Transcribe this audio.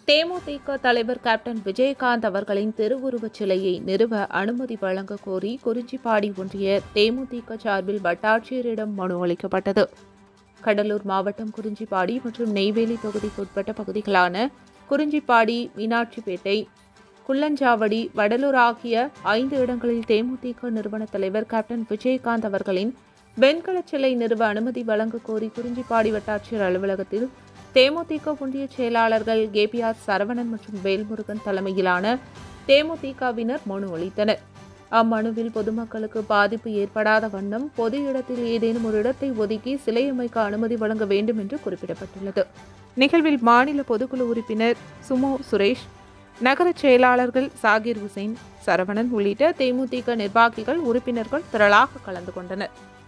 தேமுதிக தலைவர் கேப்டன் விஜயகாந்த் அவர்களின் திருவுருவச் சிலையை நிறுவ அனுமதி வழங்க கோரி குறிஞ்சிப்பாடி ஒன்றிய தேமுதிக சார்பில் வட்டாட்சியரிடம் மனு அளிக்கப்பட்டது கடலூர் மாவட்டம் குறிஞ்சிப்பாடி மற்றும் நெய்வேலி தொகுதிக்குட்பட்ட பகுதிகளான குறிஞ்சிப்பாடி மீனாட்சிப்பேட்டை குள்ளஞ்சாவடி வடலூர் ஆகிய ஐந்து இடங்களில் தேமுதிக நிறுவன தலைவர் கேப்டன் விஜயகாந்த் அவர்களின் வெண்கலச் சிலை நிறுவ அனுமதி வழங்க கோரி குறிஞ்சிப்பாடி வட்டாட்சியர் அலுவலகத்தில் தேமுதிக ஒன்றிய செயலாளர்கள் கேபிஆர் சரவணன் மற்றும் வேல்முருகன் தலைமையிலான தேமுதிகவினர் மனு அளித்தனர் அம்மனுவில் பொதுமக்களுக்கு பாதிப்பு ஏற்படாத வண்ணம் பொது இடத்தில் ஏதேனும் ஒரு இடத்தை ஒதுக்கி சிலை அமைக்க அனுமதி வழங்க வேண்டும் என்று குறிப்பிடப்பட்டுள்ளது நிகழ்வில் மாநில பொதுக்குழு உறுப்பினர் சுமோ சுரேஷ் நகர செயலாளர்கள் சாகிர் ஹுசைன் சரவணன் உள்ளிட்ட தேமுதிக நிர்வாகிகள் உறுப்பினர்கள் திரளாக கலந்து கொண்டனர்